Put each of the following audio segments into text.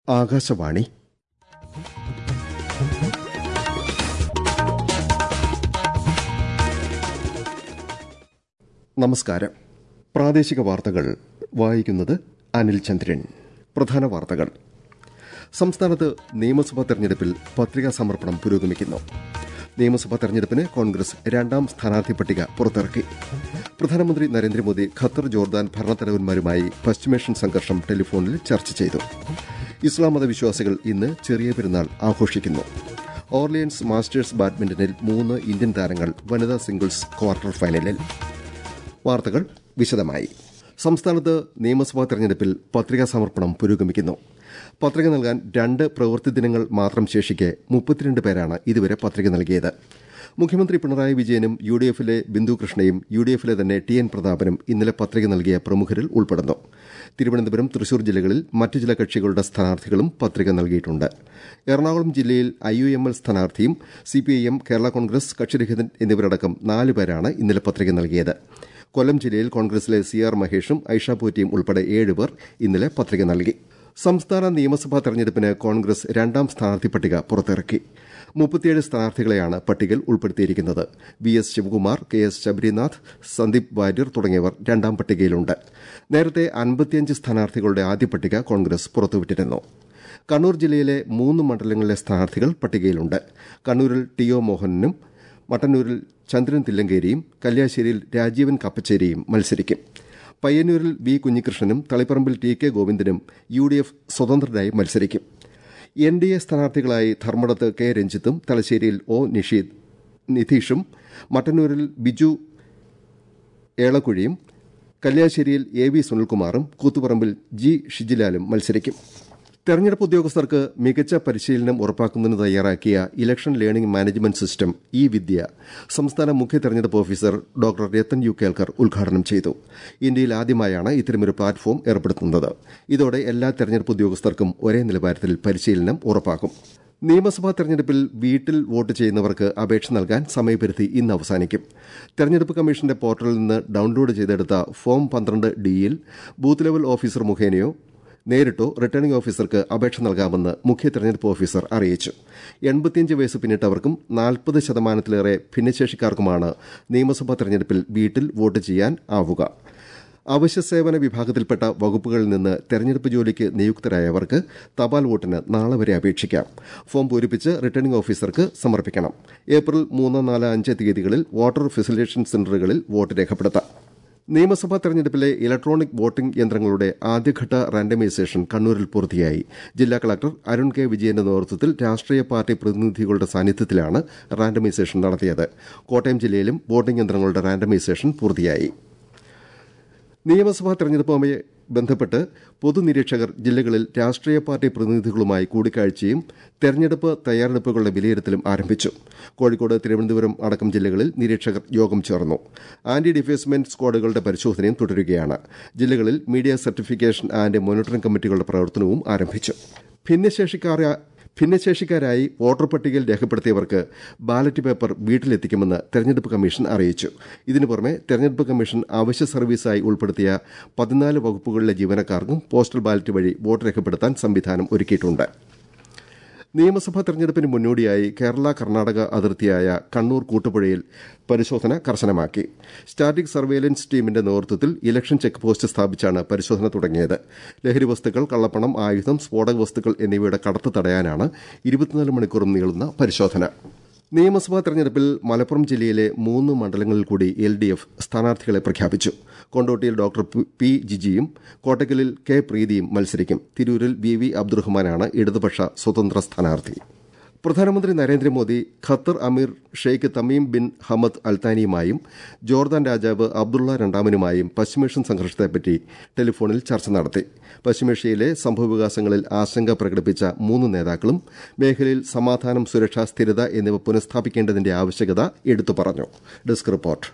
ആകാശവാണി നമസ്കാരം പ്രാദേശിക വാർത്തകൾ വായിക്കുന്നത് അനിൽ ചന്ദ്രൻ പ്രധാന വാർത്തകൾ സംസ്ഥാനത്ത് നിയമസഭാ തെരഞ്ഞെടുപ്പിൽ പത്രികാ സമർപ്പണം പുരോഗമിക്കുന്നു നിയമസഭാ തെരഞ്ഞെടുപ്പിന് കോൺഗ്രസ് രണ്ടാം സ്ഥാനാർത്ഥി പട്ടിക പുറത്തിറക്കി പ്രധാനമന്ത്രി നരേന്ദ്രമോദി ഖത്തർ ജോർദാൻ ഭരണത്തലവന്മാരുമായി പശ്ചിമേഷ്യൻ സംഘർഷം ടെലിഫോണിൽ ചർച്ച ചെയ്തു ഇസ്ലാം മത വിശ്വാസികൾ ഇന്ന് ചെറിയ പെരുന്നാൾ ആഘോഷിക്കുന്നു ഓർലിയൻസ് മാസ്റ്റേഴ്സ് ബാഡ്മിന്റണിൽ മൂന്ന് ഇന്ത്യൻ താരങ്ങൾ വനിതാ സിംഗിൾസ് ക്വാർട്ടർ ഫൈനലിൽ വാർത്തകൾ വിശദമായി സംസ്ഥാനത്ത് നിയമസഭാ തെരഞ്ഞെടുപ്പിൽ പത്രികാ സമർപ്പണം പുരോഗമിക്കുന്നു പത്രിക നൽകാൻ രണ്ട് പ്രവൃത്തി ദിനങ്ങൾ മാത്രം ശേഷിക്കെ മുപ്പത്തിരണ്ട് പേരാണ് ഇതുവരെ പത്രിക നൽകിയത് മുഖ്യമന്ത്രി പിണറായി വിജയനും യു ഡി എഫിലെ ബിന്ദു കൃഷ്ണയും യു ഡി എഫിലെ തന്നെ ടി എൻ പ്രതാപനും ഇന്നലെ പത്രിക നൽകിയ പ്രമുഖരിൽ ഉൾപ്പെടുന്നു തിരുവനന്തപുരം തൃശൂർ ജില്ലകളിൽ മറ്റു ചില കക്ഷികളുടെ സ്ഥാനാർത്ഥികളും പത്രിക നൽകിയിട്ടുണ്ട് എറണാകുളം ജില്ലയിൽ ഐ യു എം എൽ സ്ഥാനാർത്ഥിയും സിപിഐഎം കേരള കോൺഗ്രസ് കക്ഷിരഹിതൻ എന്നിവരടക്കം നാല് പേരാണ് ഇന്നലെ പത്രിക നൽകിയത് കൊല്ലം ജില്ലയിൽ കോൺഗ്രസിലെ സി ആർ മഹേഷും ഐഷ പോറ്റിയും ഉൾപ്പെടെ ഏഴുപേർ ഇന്നലെ പത്രിക നൽകി സംസ്ഥാന നിയമസഭാ തെരഞ്ഞെടുപ്പിന് കോൺഗ്രസ് രണ്ടാം സ്ഥാനാർത്ഥി പട്ടിക പുറത്തിറക്കി മുപ്പത്തിയേഴ് സ്ഥാനാർത്ഥികളെയാണ് പട്ടികയിൽ ഉൾപ്പെടുത്തിയിരിക്കുന്നത് V S Sivakumar K S Sabarinath Sandeep Warrier തുടങ്ങിയവർ രണ്ടാം പട്ടികയിലുണ്ട് നേരത്തെ അൻപത്തിയഞ്ച് സ്ഥാനാർത്ഥികളുടെ ആദ്യ പട്ടിക കോൺഗ്രസ് പുറത്തുവിട്ടിരുന്നു കണ്ണൂർ ജില്ലയിലെ മൂന്ന് മണ്ഡലങ്ങളിലെ സ്ഥാനാർത്ഥികൾ പട്ടികയിലുണ്ട് കണ്ണൂരിൽ ടി ഒ മോഹനനും മട്ടന്നൂരിൽ ചന്ദ്രൻ തില്ലങ്കേരിയും കല്യാശ്ശേരിയിൽ രാജീവൻ കപ്പച്ചേരിയും മത്സരിക്കും പയ്യന്നൂരിൽ വി കുഞ്ഞികൃഷ്ണനും തളിപ്പറമ്പിൽ ടി കെ ഗോവിന്ദനും യു ഡി എഫ് സ്വതന്ത്രരായി മത്സരിക്കും എൻ ഡി എ സ്ഥാനാർത്ഥികളായി ധർമ്മടത്ത് കെ രഞ്ജിത്തും തലശ്ശേരിയിൽ ഒ നിഷീദ് നിതീഷും മട്ടന്നൂരിൽ ബിജു ഏളക്കുഴിയും കല്യാശ്ശേരിയിൽ എ വി സുനിൽകുമാറും കൂത്തുപറമ്പിൽ ജി ഷിജിലാലും മത്സരിക്കും തെരഞ്ഞെടുപ്പ് ഉദ്യോഗസ്ഥർക്ക് മികച്ച പരിശീലനം ഉറപ്പാക്കുന്നതിന് തയ്യാറാക്കിയ election learning management system E Vidya സംസ്ഥാന മുഖ്യ തെരഞ്ഞെടുപ്പ് officer doctor Rathan U Kelkar ഉദ്ഘാടനം ചെയ്തു ഇന്ത്യയിൽ ആദ്യമായാണ് ഇത്തരമൊരു പ്ലാറ്റ്ഫോം ഏർപ്പെടുത്തുന്നത് ഇതോടെ എല്ലാ തെരഞ്ഞെടുപ്പ് ഉദ്യോഗസ്ഥർക്കും ഒരേ നിലവാരത്തിൽ പരിശീലനം ഉറപ്പാക്കും നിയമസഭാ തെരഞ്ഞെടുപ്പിൽ വീട്ടിൽ വോട്ട് ചെയ്യുന്നവർക്ക് അപേക്ഷ നൽകാൻ സമയപരിധി ഇന്ന് അവസാനിക്കും തെരഞ്ഞെടുപ്പ് കമ്മീഷന്റെ പോർട്ടലിൽ നിന്ന് ഡൌൺലോഡ് ചെയ്തെടുത്ത ഫോം പന്ത്രണ്ട് ഡിയിൽ ബൂത്ത് ലെവൽ ഓഫീസർ മുഖേനയോ നേരിട്ടോ റിട്ടേണിംഗ് ഓഫീസർക്ക് അപേക്ഷ നൽകാമെന്ന് മുഖ്യ തെരഞ്ഞെടുപ്പ് ഓഫീസർ അറിയിച്ചു എൺപത്തിയഞ്ച് വയസ്സ് പിന്നിട്ടവർക്കും നാൽപ്പത് ശതമാനത്തിലേറെ ഭിന്നശേഷിക്കാർക്കുമാണ് നിയമസഭാ തെരഞ്ഞെടുപ്പിൽ വീട്ടിൽ വോട്ട് ചെയ്യാൻ ആവുക അവശ്യ സേവന വിഭാഗത്തിൽപ്പെട്ട വകുപ്പുകളിൽ നിന്ന് തെരഞ്ഞെടുപ്പ് ജോലിക്ക് നിയുക്തരായവർക്ക് തപാൽ വോട്ടിന് നാളെ വരെ അപേക്ഷിക്കാം ഫോം പൂരിപ്പിച്ച് റിട്ടേണിംഗ് ഓഫീസർക്ക് സമർപ്പിക്കണം ഏപ്രിൽ മൂന്ന് നാല് അഞ്ച് തീയതികളിൽ വോട്ടർ ഫെസിലിറ്റേഷൻ സെന്ററുകളിൽ വോട്ട് രേഖപ്പെടുത്താം നിയമസഭാ തെരഞ്ഞെടുപ്പിലെ ഇലക്ട്രോണിക് വോട്ടിംഗ് യന്ത്രങ്ങളുടെ ആദ്യഘട്ട റാൻഡമൈസേഷൻ കണ്ണൂരിൽ പൂർത്തിയായി ജില്ലാ കളക്ടർ അരുൺ കെ വിജയന്റെ നേതൃത്വത്തിൽ രാഷ്ട്രീയ പാർട്ടി പ്രതിനിധികളുടെ സാന്നിധ്യത്തിലാണ് റാൻഡമൈസേഷൻ നടത്തിയത് കോട്ടയം ജില്ലയിലും വോട്ടിംഗ് യന്ത്രങ്ങളുടെ റാൻഡമൈസേഷൻ പൂർത്തിയായി നിയമസഭാ തെരഞ്ഞെടുപ്പുമായി ബന്ധപ്പെട്ട് പൊതുനിരീക്ഷകർ ജില്ലകളിൽ രാഷ്ട്രീയ പാർട്ടി പ്രതിനിധികളുമായി കൂടിക്കാഴ്ചയും തെരഞ്ഞെടുപ്പ് തയ്യാറെടുപ്പുകളുടെ വിലയിരുത്തലും ആരംഭിച്ചു കോഴിക്കോട് തിരുവനന്തപുരം അടക്കം ജില്ലകളിൽ നിരീക്ഷകർ യോഗം ചേർന്നു ആന്റി ഡിഫേസ്മെന്റ് സ്ക്വാഡുകളുടെ പരിശോധനയും തുടരുകയാണ് ജില്ലകളിൽ മീഡിയ സർട്ടിഫിക്കേഷൻ ആന്റ് മോണിറ്ററിംഗ് കമ്മിറ്റികളുടെ പ്രവർത്തനവും ആരംഭിച്ചു ഭിന്നശേഷിക്കാരെ ഭിന്നശേഷിക്കാരായി വോട്ടർ പട്ടികയിൽ രേഖപ്പെടുത്തിയവർക്ക് ബാലറ്റ് പേപ്പർ വീട്ടിലെത്തിക്കുമെന്ന് തെരഞ്ഞെടുപ്പ് കമ്മീഷൻ അറിയിച്ചു ഇതിനു പുറമെ തെരഞ്ഞെടുപ്പ് കമ്മീഷൻ അവശ്യ സർവീസായി ഉൾപ്പെടുത്തിയ പതിനാല് വകുപ്പുകളിലെ ജീവനക്കാർക്കും പോസ്റ്റൽ ബാലറ്റ് വഴി വോട്ട് രേഖപ്പെടുത്താൻ സംവിധാനം ഒരുക്കിയിട്ടുണ്ട് നിയമസഭാ തെരഞ്ഞെടുപ്പിന് മുന്നോടിയായി കേരള കർണാടക അതിർത്തിയായ കണ്ണൂർ കൂട്ടുപുഴയിൽ പരിശോധന കർശനമാക്കി സ്റ്റാറ്റിക് സർവേലൻസ് ടീമിന്റെ നേതൃത്വത്തിൽ ഇലക്ഷൻ ചെക്ക് പോസ്റ്റ് സ്ഥാപിച്ചാണ് പരിശോധന തുടങ്ങിയത് ലഹരി വസ്തുക്കൾ കള്ളപ്പണം ആയുധം സ്ഫോടക വസ്തുക്കൾ എന്നിവയുടെ കടത്ത് തടയാനാണ് ഇരുപത്തിനാല് മണിക്കൂറും നീളുന്ന പരിശോധന നിയമസഭാ തെരഞ്ഞെടുപ്പിൽ മലപ്പുറം ജില്ലയിലെ മൂന്ന് മണ്ഡലങ്ങളിൽ കൂടി എൽ ഡി എഫ് സ്ഥാനാർത്ഥികളെ പ്രഖ്യാപിച്ചു കൊണ്ടോട്ടിയിൽ ഡോക്ടർ പി ജിജിയും കോട്ടക്കലിൽ കെ പ്രീതിയും മത്സരിക്കും തിരൂരിൽ വി വി അബ്ദുറഹ്മാനാണ് ഇടതുപക്ഷ സ്വതന്ത്ര സ്ഥാനാർത്ഥി പ്രധാനമന്ത്രി നരേന്ദ്രമോദി ഖത്തർ അമീർ Sheikh Tamim bin Hamad അൽത്താനിയുമായും Jordan രാജാവ് അബ്ദുള്ള രണ്ടാമനുമായും പശ്ചിമേഷ്യൻ സംഘർഷത്തെപ്പറ്റി ടെലിഫോണിൽ ചർച്ച നടത്തി പശ്ചിമേഷ്യയിലെ സംഭവവികാസങ്ങളിൽ ആശങ്ക പ്രകടിപ്പിച്ച മൂന്ന് നേതാക്കളും മേഖലയിൽ സമാധാനം സുരക്ഷ സ്ഥിരത എന്നിവ പുനഃസ്ഥാപിക്കേണ്ടതിന്റെ ആവശ്യകത എടുത്തു പറഞ്ഞു ഡെസ്ക് റിപ്പോർട്ട്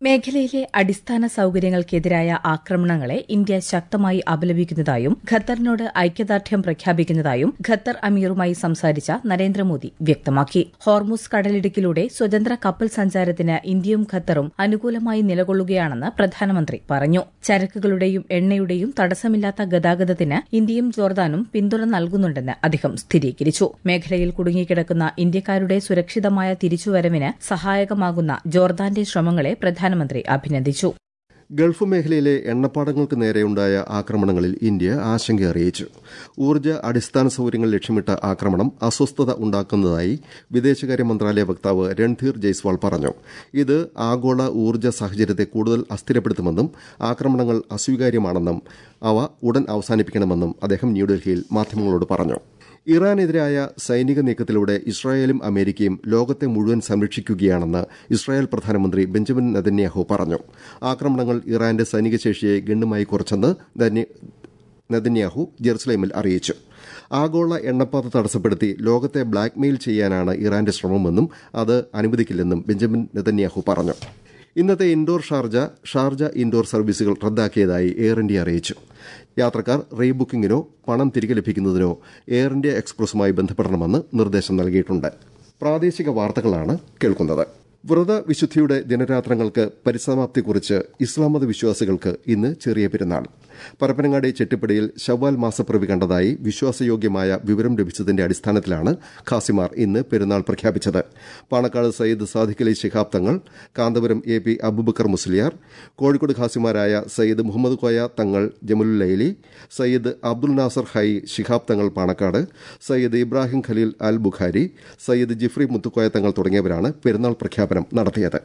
മേഖലയിലെ അടിസ്ഥാന സൌകര്യങ്ങൾക്കെതിരായ ആക്രമണങ്ങളെ ഇന്ത്യ ശക്തമായി അപലപിക്കുന്നതായും ഖത്തറിനോട് ഐക്യദാർഢ്യം പ്രഖ്യാപിക്കുന്നതായും ഖത്തർ അമീറുമായി സംസാരിച്ച നരേന്ദ്രമോദി വ്യക്തമാക്കി ഹോർമുസ് കടലിടുക്കിലൂടെ സ്വതന്ത്ര കപ്പൽ സഞ്ചാരത്തിന് ഇന്ത്യയും ഖത്തറും അനുകൂലമായി നിലകൊള്ളുകയാണെന്ന് പ്രധാനമന്ത്രി പറഞ്ഞു ചരക്കുകളുടെയും എണ്ണയുടെയും തടസ്സമില്ലാത്ത ഗതാഗതത്തിന് ഇന്ത്യയും ജോർദാനും പിന്തുണ നൽകുന്നുണ്ടെന്ന് അദ്ദേഹം സ്ഥിരീകരിച്ചു മേഖലയിൽ കുടുങ്ങിക്കിടക്കുന്ന ഇന്ത്യക്കാരുടെ സുരക്ഷിതമായ തിരിച്ചുവരവിന് സഹായകമാകുന്ന ജോർദാന്റെ ശ്രമങ്ങളെ പ്രധാനമന്ത്രി അഭിനന്ദിച്ചു ഗൾഫ് മേഖലയിലെ എണ്ണപ്പാടങ്ങൾക്ക് നേരെയുണ്ടായ ആക്രമണങ്ങളിൽ ഇന്ത്യ ആശങ്ക അറിയിച്ചു ഊർജ്ജ അടിസ്ഥാന സൌകര്യങ്ങൾ ലക്ഷ്യമിട്ട ആക്രമണം അസ്വസ്ഥത ഉണ്ടാക്കുന്നതായി വിദേശകാര്യ മന്ത്രാലയ വക്താവ് രൺധീർ ജയ്സ്വാൾ പറഞ്ഞു ഇത് ആഗോള ഊർജ്ജ സാഹചര്യത്തെ കൂടുതൽ അസ്ഥിരപ്പെടുത്തുമെന്നും ആക്രമണങ്ങൾ അസ്വീകാര്യമാണെന്നും അവ ഉടൻ അവസാനിപ്പിക്കണമെന്നും അദ്ദേഹം ന്യൂഡൽഹിയിൽ മാധ്യമങ്ങളോട് പറഞ്ഞു ഇറാനെതിരായ സൈനിക നീക്കത്തിലൂടെ ഇസ്രായേലും അമേരിക്കയും ലോകത്തെ മുഴുവൻ സംരക്ഷിക്കുകയാണെന്ന് ഇസ്രായേൽ പ്രധാനമന്ത്രി ബെഞ്ചമിൻ നെതന്യാഹു പറഞ്ഞു ആക്രമണങ്ങൾ ഇറാന്റെ സൈനിക ശേഷിയെ ഗണ്യമായി കുറച്ചെന്ന് നെതന്യാഹു ജെറുസലേമിൽ അറിയിച്ചു ആഗോള എണ്ണപ്പാത തടസ്സപ്പെടുത്തി ലോകത്തെ ബ്ലാക്ക്മെയിൽ ചെയ്യാനാണ് ഇറാന്റെ ശ്രമമെന്നും അത് അനുവദിക്കില്ലെന്നും ബെഞ്ചമിൻ നെതന്യാഹു പറഞ്ഞു ഇന്നത്തെ ഇൻഡോർ ഷാർജ ഷാർജ ഇൻഡോർ സർവീസുകൾ റദ്ദാക്കിയതായി എയർ ഇന്ത്യ അറിയിച്ചു യാത്രക്കാർ റീബുക്കിംഗിനോ പണം തിരികെ ലഭിക്കുന്നതിനോ എയർ ഇന്ത്യ എക്സ്പ്രസുമായി ബന്ധപ്പെടണമെന്ന് നിർദ്ദേശം നൽകിയിട്ടുണ്ട് പ്രാദേശിക വാർത്തകളാണ് കേൾക്കുന്നത് വ്രതവിശുദ്ധിയുടെ ദിനരാത്രങ്ങൾക്ക് പരിസമാപ്തി കുറിച്ച് ഇസ്ലാം മത വിശ്വാസികൾക്ക് ഇന്ന് ചെറിയ പെരുന്നാൾ പരപ്പനങ്ങാടി ചെട്ടിപ്പടിയിൽ ശവ്വാൽ മാസപ്പിറവി കണ്ടതായി വിശ്വാസയോഗ്യമായ വിവരം ലഭിച്ചതിന്റെ അടിസ്ഥാനത്തിലാണ് ഖാസിമാർ ഇന്ന് പെരുന്നാൾ പ്രഖ്യാപിച്ചത് പാണക്കാട് സയ്യിദ് സാദിഖ് അലി ശിഹാബ് തങ്ങൾ കാന്തപുരം എ പി അബുബക്കർ മുസ്ലിയാർ കോഴിക്കോട് ഖാസിമാരായ സയ്യിദ് മുഹമ്മദ് കോയ തങ്ങൾ ജമുലുൽ ലൈലി സയ്യിദ് അബ്ദുൽ നാസർ ഹൈ ശിഹാബ് തങ്ങൾ പാണക്കാട് സയ്യിദ് ഇബ്രാഹിം ഖലീൽ അൽ ബുഖാരി സയ്യിദ് ജിഫ്രി മുത്തുക്കോയ തങ്ങൾ തുടങ്ങിയവരാണ് പെരുന്നാൾ പ്രഖ്യാപനം നടത്തിയത്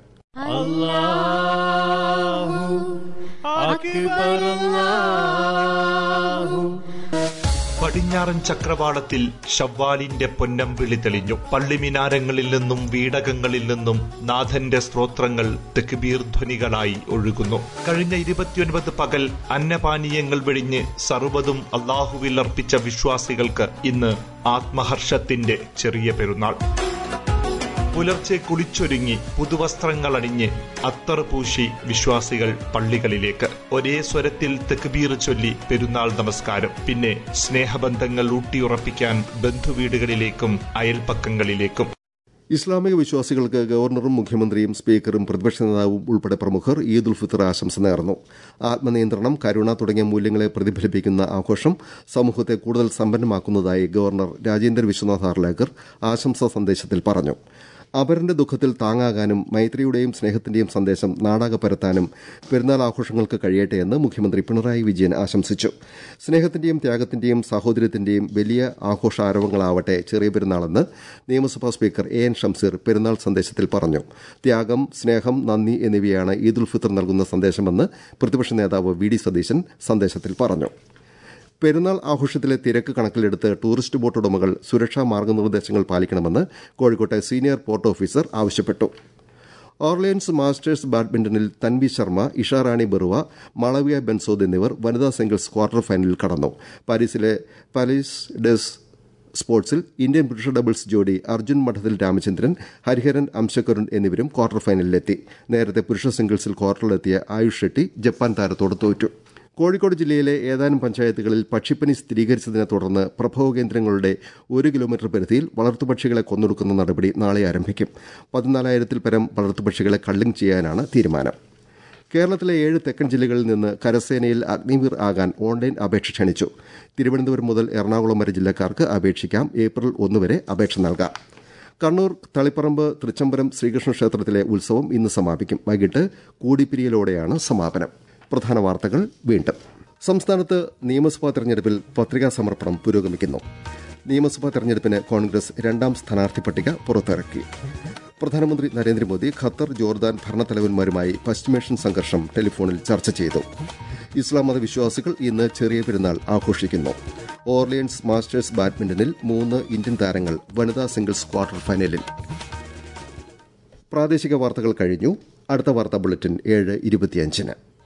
പടിഞ്ഞാറൻ ചക്രവാളത്തിൽ ഷവ്വാലിന്റെ പൊന്നമ്പിളി തെളിഞ്ഞു പള്ളിമിനാരങ്ങളിൽ നിന്നും വീടകങ്ങളിൽ നിന്നും നാഥന്റെ സ്ത്രോത്രങ്ങൾ തെക്കുബീർ ധ്വനികളായി ഒഴുകുന്നു കഴിഞ്ഞ ഇരുപത്തിയൊൻപത് പകൽ അന്നപാനീയങ്ങൾ വെടിഞ്ഞ് സർവ്വതും അള്ളാഹുവിൽ അർപ്പിച്ച വിശ്വാസികൾക്ക് ഇന്ന് ആത്മഹർഷത്തിന്റെ ചെറിയ പെരുന്നാൾ പുലർച്ചെ കുളിച്ചൊരുങ്ങി പുതുവസ്ത്രങ്ങൾ അണിഞ്ഞ് അത്തർ പൂശി വിശ്വാസികൾ പള്ളികളിലേക്ക് ഒരേ സ്വരത്തിൽ തെക്കുബീർ ചൊല്ലി പെരുന്നാൾ നമസ്കാരം പിന്നെ സ്നേഹബന്ധങ്ങൾ ഊട്ടിയുറപ്പിക്കാൻ ബന്ധുവീടുകളിലേക്കും അയൽപ്പക്കങ്ങളിലേക്കും ഇസ്ലാമിക വിശ്വാസികൾക്ക് ഗവർണറും മുഖ്യമന്ത്രിയും സ്പീക്കറും പ്രതിപക്ഷ നേതാവും ഉൾപ്പെടെ പ്രമുഖർ ഈദ് ഉൽ ഫിത്തർ ആശംസ നേർന്നു ആത്മനിയന്ത്രണം കരുണ തുടങ്ങിയ മൂല്യങ്ങളെ പ്രതിഫലിപ്പിക്കുന്ന ആഘോഷം സമൂഹത്തെ കൂടുതൽ സമ്പന്നമാക്കുന്നതായി ഗവർണർ രാജേന്ദ്ര വിശ്വനാഥ് ആർലേക്കർ ആശംസാ സന്ദേശത്തിൽ പറഞ്ഞു അപരന്റെ ദുഃഖത്തിൽ താങ്ങാകാനും മൈത്രിയുടെയും സ്നേഹത്തിന്റെയും സന്ദേശം നാടാകെ പരത്താനും പെരുന്നാൾ ആഘോഷങ്ങൾക്ക് കഴിയട്ടെയെന്ന് മുഖ്യമന്ത്രി പിണറായി വിജയൻ ആശംസിച്ചു സ്നേഹത്തിന്റെയും ത്യാഗത്തിന്റെയും സാഹോദര്യത്തിന്റെയും വലിയ ആഘോഷാരവങ്ങളാവട്ടെ ചെറിയ പെരുന്നാളെന്ന് നിയമസഭാ സ്പീക്കർ എ എൻ ഷംസീർ പെരുന്നാൾ സന്ദേശത്തിൽ പറഞ്ഞു ത്യാഗം സ്നേഹം നന്ദി എന്നിവയാണ് ഈദുൽ ഫിത്തർ നൽകുന്ന സന്ദേശമെന്ന് പ്രതിപക്ഷ നേതാവ് വി ഡി സതീശൻ സന്ദേശത്തിൽ പറഞ്ഞു പെരുന്നാൾ ആഘോഷത്തിലെ തിരക്ക് കണക്കിലെടുത്ത് ടൂറിസ്റ്റ് ബോട്ട് ഉടമകൾ സുരക്ഷാ മാർഗനിർദ്ദേശങ്ങൾ പാലിക്കണമെന്ന് കോഴിക്കോട്ടെ സീനിയർ പോർട്ട് ഓഫീസർ ആവശ്യപ്പെട്ടു ഓർലിയൻസ് മാസ്റ്റേഴ്സ് ബാഡ്മിന്റണിൽ തൻവി ശർമ്മ ഇഷാറാണി ബറുവ മാളവിയ ബെൻസോദ് എന്നിവർ വനിതാ സിംഗിൾസ് ക്വാർട്ടർ ഫൈനലിൽ കടന്നു പാരീസിലെ പാരീസ് ഡെസ് സ്പോർട്സിൽ ഇന്ത്യൻ പുരുഷ ഡബിൾസ് ജോഡി അർജുൻ മഠത്തിൽ രാമചന്ദ്രൻ ഹരിഹരൻ അംശകരുൺ എന്നിവരും ക്വാർട്ടർ ഫൈനലിലെത്തി നേരത്തെ പുരുഷ സിംഗിൾസിൽ ക്വാർട്ടറിലെത്തിയ ആയുഷ് ഷെട്ടി ജപ്പാൻ താരത്തോട് തോറ്റു കോഴിക്കോട് ജില്ലയിലെ ഏതാനും പഞ്ചായത്തുകളിൽ പക്ഷിപ്പനി സ്ഥിരീകരിച്ചതിനെ തുടർന്ന് പ്രഭവ കേന്ദ്രങ്ങളുടെ ഒരു കിലോമീറ്റർ പരിധിയിൽ വളർത്തുപക്ഷികളെ കൊന്നൊടുക്കുന്ന നടപടി നാളെ ആരംഭിക്കും പതിനാലായിരത്തിൽ പരം വളർത്തുപക്ഷികളെ കള്ളിംഗ് ചെയ്യാനാണ് തീരുമാനം കേരളത്തിലെ ഏഴ് തെക്കൻ ജില്ലകളിൽ നിന്ന് കരസേനയിൽ അഗ്നിവീർ ആകാൻ ഓൺലൈൻ അപേക്ഷ ക്ഷണിച്ചു തിരുവനന്തപുരം മുതൽ എറണാകുളം വരെ ജില്ലക്കാർക്ക് അപേക്ഷിക്കാം ഏപ്രിൽ ഒന്ന് വരെ അപേക്ഷ നൽകാം കണ്ണൂർ തളിപ്പറമ്പ് തൃച്ചംബരം ശ്രീകൃഷ്ണ ക്ഷേത്രത്തിലെ ഉത്സവം ഇന്ന് സമാപിക്കും വൈകിട്ട് കൂടിപ്പിരിയലോടെയാണ് സമാപനം പ്രധാന വാർത്തകൾ വീണ്ടും സംസ്ഥാനത്ത് നിയമസഭാ തെരഞ്ഞെടുപ്പിൽ പത്രികാ സമർപ്പണം പുരോഗമിക്കുന്നു നിയമസഭാ തെരഞ്ഞെടുപ്പിന് കോൺഗ്രസ് രണ്ടാം സ്ഥാനാർത്ഥി പട്ടിക പുറത്തിറക്കി പ്രധാനമന്ത്രി നരേന്ദ്രമോദി ഖത്തർ ജോർദാൻ ഭരണത്തലവന്മാരുമായി പശ്ചിമേഷ്യൻ സംഘർഷം ടെലിഫോണിൽ ചർച്ച ചെയ്തു ഇസ്ലാം മത വിശ്വാസികൾ ഇന്ന് ചെറിയ പെരുന്നാൾ ആഘോഷിക്കുന്നു ഓർലിയൻസ് മാസ്റ്റേഴ്സ് ബാഡ്മിന്റണിൽ മൂന്ന് ഇന്ത്യൻ താരങ്ങൾ വനിതാ സിംഗിൾസ് ക്വാർട്ടർ ഫൈനലിൽ പ്രാദേശിക വാർത്തകൾ കഴിഞ്ഞു അടുത്ത വാർത്താ ബുള്ളറ്റിൻ ഏഴ് ഇരുപത്തിയഞ്ചിന്